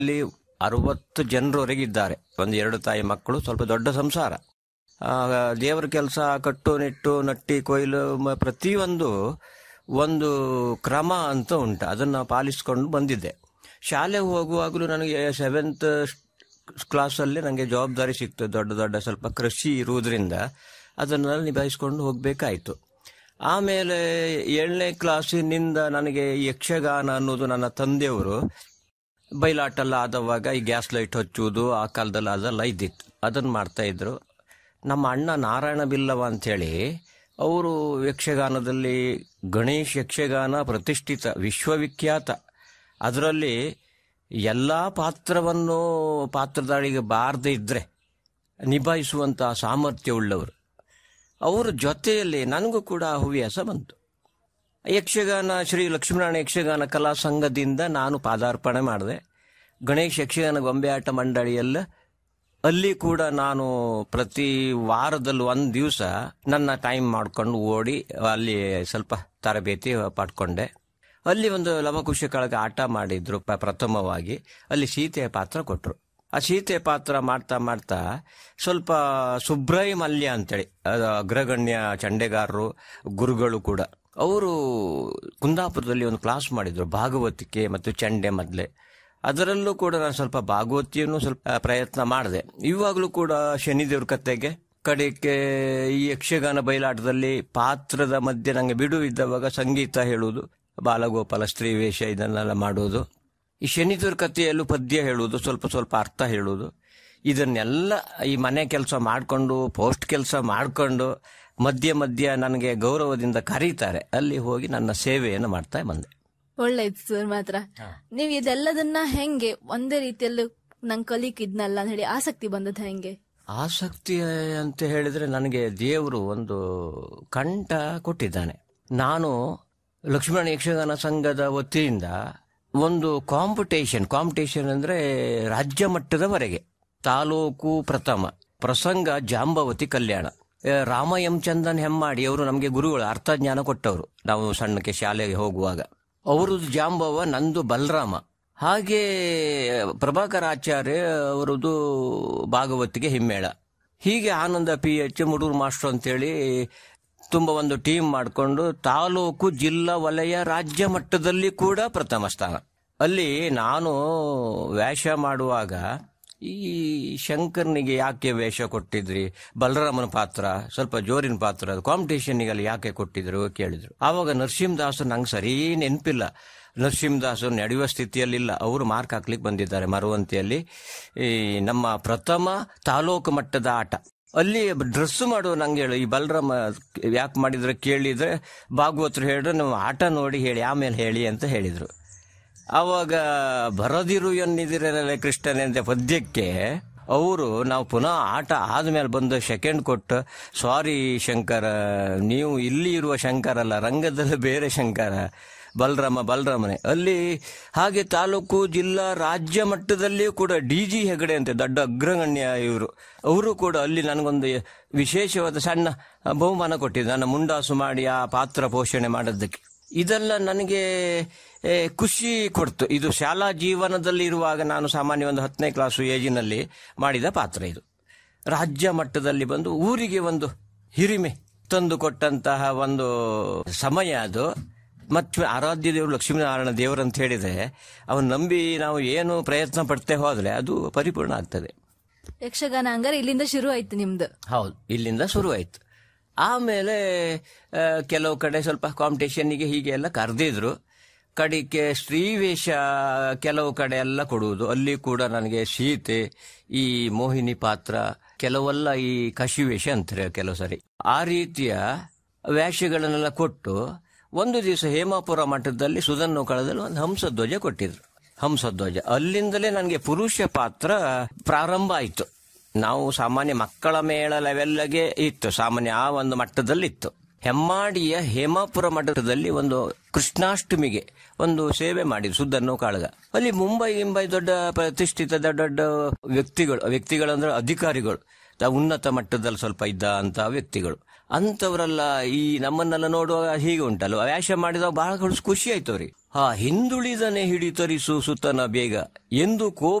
ಇಲ್ಲಿ ಅರವತ್ತು ಜನರವರೆಗೆ ಇದ್ದಾರೆ ಒಂದು ಎರಡು ತಾಯಿ ಮಕ್ಕಳು ಸ್ವಲ್ಪ ದೊಡ್ಡ ಸಂಸಾರ ಆ, ದೇವರ ಕೆಲಸ ಕಟ್ಟು ನೆಟ್ಟು ನಟ್ಟಿ ಕೊಯ್ಲು ಮ- ಪ್ರತಿಯೊಂದು ಒಂದು ಕ್ರಮ ಅಂತ ಉಂಟು ಅದನ್ನು ಪಾಲಿಸ್ಕೊಂಡು ಬಂದಿದ್ದೆ ಶಾಲೆಗೆ ಹೋಗುವಾಗಲೂ ನನಗೆ ಸೆವೆಂತ್ ಕ್ಲಾಸಲ್ಲಿ ನನಗೆ ಜವಾಬ್ದಾರಿ ಸಿಕ್ತು ದೊಡ್ಡ ದೊಡ್ಡ ಸ್ವಲ್ಪ ಕೃಷಿ ಇರುವುದರಿಂದ ಅದನ್ನು ನಿಭಾಯಿಸ್ಕೊಂಡು ಹೋಗಬೇಕಾಯಿತು ಆಮೇಲೆ ಏಳನೇ ಕ್ಲಾಸಿನಿಂದ ನನಗೆ ಯಕ್ಷಗಾನ ಅನ್ನೋದು ನನ್ನ ತಂದೆಯವರು ಬಯಲಾಟೆಲ್ಲ ಆದವಾಗ ಈ ಗ್ಯಾಸ್ ಲೈಟ್ ಹಚ್ಚುವುದು ಆ ಕಾಲದಲ್ಲಿ ಅದೆಲ್ಲ ಇದ್ದಿತ್ತು ಅದನ್ನು ಮಾಡ್ತಾ ಇದ್ರು ನಮ್ಮ ಅಣ್ಣ ನಾರಾಯಣ ಬಿಲ್ಲವ ಅಂಥೇಳಿ ಅವರು ಯಕ್ಷಗಾನದಲ್ಲಿ ಗಣೇಶ್ ಯಕ್ಷಗಾನ ಪ್ರತಿಷ್ಠಿತ ವಿಶ್ವವಿಖ್ಯಾತ ಅದರಲ್ಲಿ ಎಲ್ಲ ಪಾತ್ರವನ್ನು ಪಾತ್ರಧಾರಿಗೆ ಬಾರದೇ ಇದ್ದರೆ ನಿಭಾಯಿಸುವಂಥ ಸಾಮರ್ಥ್ಯ ಉಳ್ಳವರು ಅವರ ಜೊತೆಯಲ್ಲಿ ನನಗೂ ಕೂಡ ಆ ಹವ್ಯಾಸ ಬಂತು ಯಕ್ಷಗಾನ ಶ್ರೀ ಲಕ್ಷ್ಮೀನಾರಾಯಣ ಯಕ್ಷಗಾನ ಕಲಾ ಸಂಘದಿಂದ ನಾನು ಪಾದಾರ್ಪಣೆ ಮಾಡಿದೆ ಗಣೇಶ್ ಯಕ್ಷಗಾನ ಗೊಂಬೆ ಆಟ ಮಂಡಳಿಯಲ್ಲ ಅಲ್ಲಿ ಕೂಡ ನಾನು ಪ್ರತಿ ವಾರದಲ್ಲಿ ಒಂದು ದಿವಸ ನನ್ನ ಟೈಮ್ ಮಾಡಿಕೊಂಡು ಓಡಿ ಅಲ್ಲಿ ಸ್ವಲ್ಪ ತರಬೇತಿ ಪಡ್ಕೊಂಡೆ ಅಲ್ಲಿ ಒಂದು ಲವಕುಶ ಕಳಗ ಆಟ ಮಾಡಿದ್ರು ಪ- ಪ್ರಥಮವಾಗಿ ಅಲ್ಲಿ ಸೀತೆಯ ಪಾತ್ರ ಕೊಟ್ಟರು ಆ ಸೀತೆ ಪಾತ್ರ ಮಾಡ್ತಾ ಮಾಡ್ತಾ ಸ್ವಲ್ಪ ಸುಬ್ರಹ್ಮ ಮಲ್ಯ ಅಂತೇಳಿ ಅದು ಅಗ್ರಗಣ್ಯ ಚಂಡೆಗಾರರು ಗುರುಗಳು ಕೂಡ ಅವರು ಕುಂದಾಪುರದಲ್ಲಿ ಒಂದು ಕ್ಲಾಸ್ ಮಾಡಿದ್ರು ಭಾಗವತಿಕೆ ಮತ್ತು ಚಂಡೆ ಮೊದಲೇ ಅದರಲ್ಲೂ ಕೂಡ ನಾನು ಸ್ವಲ್ಪ ಭಾಗವತಿಯನ್ನು ಸ್ವಲ್ಪ ಪ್ರಯತ್ನ ಮಾಡಿದೆ ಇವಾಗಲೂ ಕೂಡ ಶನಿದೇವ್ರ ಕತೆಗೆ ಕಡೆಗೆ ಈ ಯಕ್ಷಗಾನ ಬಯಲಾಟದಲ್ಲಿ ಪಾತ್ರದ ಮಧ್ಯೆ ನನಗೆ ಬಿಡು ಇದ್ದವಾಗ ಸಂಗೀತ ಹೇಳುವುದು ಬಾಲಗೋಪಾಲ ಸ್ತ್ರೀ ವೇಷ ಇದನ್ನೆಲ್ಲ ಮಾಡುವುದು ಈ ಶನಿದೇವ್ರ ಕಥೆಯಲ್ಲೂ ಪದ್ಯ ಹೇಳುವುದು ಸ್ವಲ್ಪ ಸ್ವಲ್ಪ ಅರ್ಥ ಹೇಳುವುದು ಇದನ್ನೆಲ್ಲ ಈ ಮನೆ ಕೆಲಸ ಮಾಡಿಕೊಂಡು ಪೋಸ್ಟ್ ಕೆಲಸ ಮಾಡಿಕೊಂಡು ಮಧ್ಯ ಮಧ್ಯ ನನಗೆ ಗೌರವದಿಂದ ಕರೀತಾರೆ ಅಲ್ಲಿ ಹೋಗಿ ನನ್ನ ಸೇವೆಯನ್ನು ಮಾಡ್ತಾ ಬಂದೆ ಒಳ್ಳೇದು ಸರ್ ಮಾತ್ರ ನೀವು ಇದೆಲ್ಲದನ್ನ ಹೆಂಗೆ ಒಂದೇ ರೀತಿಯಲ್ಲಿ ನಂಗೆ ಕಲಿಕಿದ್ನಲ್ಲ ಅಂತ ಹೇಳಿ ಆಸಕ್ತಿ ಬಂದದ್ದು ಹೆಂಗೆ ಆಸಕ್ತಿ ಅಂತ ಹೇಳಿದ್ರೆ ನನಗೆ ದೇವರು ಒಂದು ಕಂಠ ಕೊಟ್ಟಿದ್ದಾನೆ ನಾನು ಲಕ್ಷ್ಮಣ ಯಕ್ಷಗಾನ ಸಂಘದ ವತಿಯಿಂದ ಒಂದು ಕಾಂಪಿಟೇಷನ್ ಕಾಂಪಿಟೇಷನ್ ಅಂದ್ರೆ ರಾಜ್ಯ ಮಟ್ಟದವರೆಗೆ ತಾಲೂಕು ಪ್ರಥಮ ಪ್ರಸಂಗ ಜಾಂಬವತಿ ಕಲ್ಯಾಣ ಆ, ರಾಮ ಎಂ ಚಂದನ್ ಹೆಮ್ಮಾಡಿ ಅವರು ನಮಗೆ ಗುರುಗಳು ಅರ್ಥಜ್ಞಾನ ಕೊಟ್ಟವರು ನಾವು ಸಣ್ಣಕ್ಕೆ ಶಾಲೆಗೆ ಹೋಗುವಾಗ ಅವರದ್ದು ಜಾಂಬವ ನಂದು ಬಲರಾಮ ಹಾಗೆ ಪ್ರಭಾಕರ್ ಆಚಾರ್ಯ ಅವರದ್ದು ಭಾಗವತಿಗೆ ಹಿಮ್ಮೇಳ ಹೀಗೆ Ananda P H Muduru master ಅಂತೇಳಿ ತುಂಬ ಒಂದು ಟೀಮ್ ಮಾಡಿಕೊಂಡು ತಾಲೂಕು ಜಿಲ್ಲಾ ವಲಯ ರಾಜ್ಯ ಮಟ್ಟದಲ್ಲಿ ಕೂಡ ಪ್ರಥಮ ಸ್ಥಾನ ಅಲ್ಲಿ ನಾನು ವೇಷ ಮಾಡುವಾಗ ಈ ಶಂಕರ್ನಿಗೆ ಯಾಕೆ ವೇಷ ಕೊಟ್ಟಿದ್ರಿ ಬಲರಾಮನ ಪಾತ್ರ ಸ್ವಲ್ಪ ಜೋರಿನ ಪಾತ್ರ ಕಾಂಪಿಟೇಷನ್ನಿಗೆ ಅಲ್ಲಿ ಯಾಕೆ ಕೊಟ್ಟಿದ್ರು ಕೇಳಿದ್ರು ಆವಾಗ ನರಸಿಂಹದಾಸ್ ನಂಗೆ ಸರಿ ನೆನಪಿಲ್ಲ ನರಸಿಂಹದಾಸ್ ನಡೆಯುವ ಸ್ಥಿತಿಯಲ್ಲಿಲ್ಲ ಅವರು ಮಾರ್ಕ್ ಹಾಕ್ಲಿಕ್ಕೆ ಬಂದಿದ್ದಾರೆ ಮರುವಂತಿಯಲ್ಲಿ ಈ ನಮ್ಮ ಪ್ರಥಮ ತಾಲೂಕು ಮಟ್ಟದ ಆಟ ಅಲ್ಲಿ ಡ್ರೆಸ್ ಮಾಡುವ ನಂಗೆ ಹೇಳು ಈ ಬಲರಾಮ ಯಾಕೆ ಮಾಡಿದ್ರೆ ಕೇಳಿದ್ರೆ ಭಾಗವತರು ಹೇಳಿದ್ರು ನೀವು ಆಟ ನೋಡಿ ಹೇಳಿ ಆಮೇಲೆ ಹೇಳಿ ಅಂತ ಹೇಳಿದ್ರು ಆವಾಗ ಬರದಿರು ಎನ್ನಿದಿರಲ್ಲ ಕೃಷ್ಣನೇ ಅಂತ ಪದ್ಯಕ್ಕೆ ಅವರು ನಾವು ಪುನಃ ಆಟ ಆದ್ಮೇಲೆ ಬಂದು ಸೆಕೆಂಡ್ ಕೊಟ್ಟು ಸಾರಿ ಶಂಕರ ನೀವು ಇಲ್ಲಿ ಇರುವ ಶಂಕರ ಅಲ್ಲ ರಂಗದಲ್ಲಿ ಬೇರೆ ಶಂಕರ ಬಲರಾಮ ಬಲರಾಮನೇ ಅಲ್ಲಿ ಹಾಗೆ ತಾಲೂಕು ಜಿಲ್ಲಾ ರಾಜ್ಯ ಮಟ್ಟದಲ್ಲಿಯೂ ಕೂಡ ಡಿ ಜಿ ಹೆಗಡೆ ಅಂತ ದೊಡ್ಡ ಅಗ್ರಗಣ್ಯ ಇವರು ಅವರು ಕೂಡ ಅಲ್ಲಿ ನನಗೊಂದು ವಿಶೇಷವಾದ ಸಣ್ಣ ಬಹುಮಾನ ಕೊಟ್ಟಿದ್ದು ನನ್ನ ಮುಂಡಾಸು ಮಾಡಿ ಆ ಪಾತ್ರ ಪೋಷಣೆ ಮಾಡೋದಕ್ಕೆ ಇದೆಲ್ಲ ನನಗೆ ಏ, ಖುಷಿ ಕೊಡ್ತು ಇದು ಶಾಲಾ ಜೀವನದಲ್ಲಿ ಇರುವಾಗ ನಾನು ಸಾಮಾನ್ಯ ಒಂದು ಹತ್ತನೇ ಕ್ಲಾಸು ಏಜಿನಲ್ಲಿ ಮಾಡಿದ ಪಾತ್ರ ಇದು ರಾಜ್ಯ ಮಟ್ಟದಲ್ಲಿ ಬಂದು ಊರಿಗೆ ಒಂದು ಹಿರಿಮೆ ತಂದು ಕೊಟ್ಟಂತಹ ಒಂದು ಸಮಯ ಅದು ಮತ್ತು ಆರಾಧ್ಯ ದೇವರು ಲಕ್ಷ್ಮೀನಾರಾಯಣ ದೇವರು ಅಂತ ಹೇಳಿದ್ರೆ ಅವನು ನಂಬಿ ನಾವು ಏನು ಪ್ರಯತ್ನ ಪಡ್ತೇ ಹೋದ್ರೆ ಅದು ಪರಿಪೂರ್ಣ ಆಗ್ತದೆ ಯಕ್ಷಗಾನ ಹಂಗಾರೆ ಇಲ್ಲಿಂದ ಶುರು ಆಯ್ತು ನಿಮ್ದು ಹೌದು ಇಲ್ಲಿಂದ ಶುರುವಾಯಿತು ಆಮೇಲೆ ಆ, ಕೆಲವು ಕಡೆ ಸ್ವಲ್ಪ ಕಾಂಪಿಟೇಷನ್ನಿಗೆ ಹೀಗೆ ಎಲ್ಲ ಕರೆದಿದ್ರು ಕಡಿಕೆ ಸ್ತ್ರೀವೇಷ ಕೆಲವು ಕಡೆ ಎಲ್ಲ ಕೊಡುವುದು ಅಲ್ಲಿ ಕೂಡ ನನಗೆ ಸೀತೆ ಈ ಮೋಹಿನಿ ಪಾತ್ರ ಕೆಲವೆಲ್ಲ ಈ ಕಶಿವೇಷ ಅಂತಾರೆ ಕೆಲವು ಸರಿ ಆ ರೀತಿಯ ವೇಷಗಳನ್ನೆಲ್ಲ ಕೊಟ್ಟು ಒಂದು ದಿವಸ ಹೇಮಾಪುರ ಮಠದಲ್ಲಿ ಸುಧನ್ನು ಕಳದಲ್ಲಿ ಒಂದು ಹಂಸಧ್ವಜ ಕೊಟ್ಟಿದ್ರು ಹಂಸಧ್ವಜ ಅಲ್ಲಿಂದಲೇ ನನಗೆ ಪುರುಷ ಪಾತ್ರ ಪ್ರಾರಂಭ ಆಯಿತು ನಾವು ಸಾಮಾನ್ಯ ಮಕ್ಕಳ ಮೇಳ ಲೆವೆಲ್ಗೆ ಇತ್ತು ಸಾಮಾನ್ಯ ಆ ಒಂದು ಮಟ್ಟದಲ್ಲಿ ಇತ್ತು ಹೆಮ್ಮಾಡಿಯ ಹೇಮಾಪುರ ಮಠದಲ್ಲಿ ಒಂದು ಕೃಷ್ಣಾಷ್ಟಮಿಗೆ ಒಂದು ಸೇವೆ ಮಾಡಿದ್ರು ಸುದ್ದನ್ನು ಕಾಳಗ ಅಲ್ಲಿ ಮುಂಬೈ ಗಿಂಬೈ ದೊಡ್ಡ ಪ್ರತಿಷ್ಠಿತ ದೊಡ್ಡ ದೊಡ್ಡ ವ್ಯಕ್ತಿಗಳು ವ್ಯಕ್ತಿಗಳಂದ್ರೆ ಅಧಿಕಾರಿಗಳು ತ- ಉನ್ನತ ಮಟ್ಟದಲ್ಲಿ ಸ್ವಲ್ಪ ಇದ್ದ ಅಂತ ವ್ಯಕ್ತಿಗಳು ಅಂತವರೆಲ್ಲ ಈ ನಮ್ಮನ್ನೆಲ್ಲ ನೋಡುವಾಗ ಹೀಗೆ ಉಂಟಲ್ವ ವ್ಯಾಷ ಮಾಡಿದಾಗ ಬಹಳ ಖುಷಿ ಆಯ್ತು ಅವ್ರಿಗೆ ಹಾ ಹಿಂದುಳಿದನೆ ಹಿಡಿತರಿಸು ಸುತ್ತನ ಬೇಗ ಎಂದು ಕೋಪ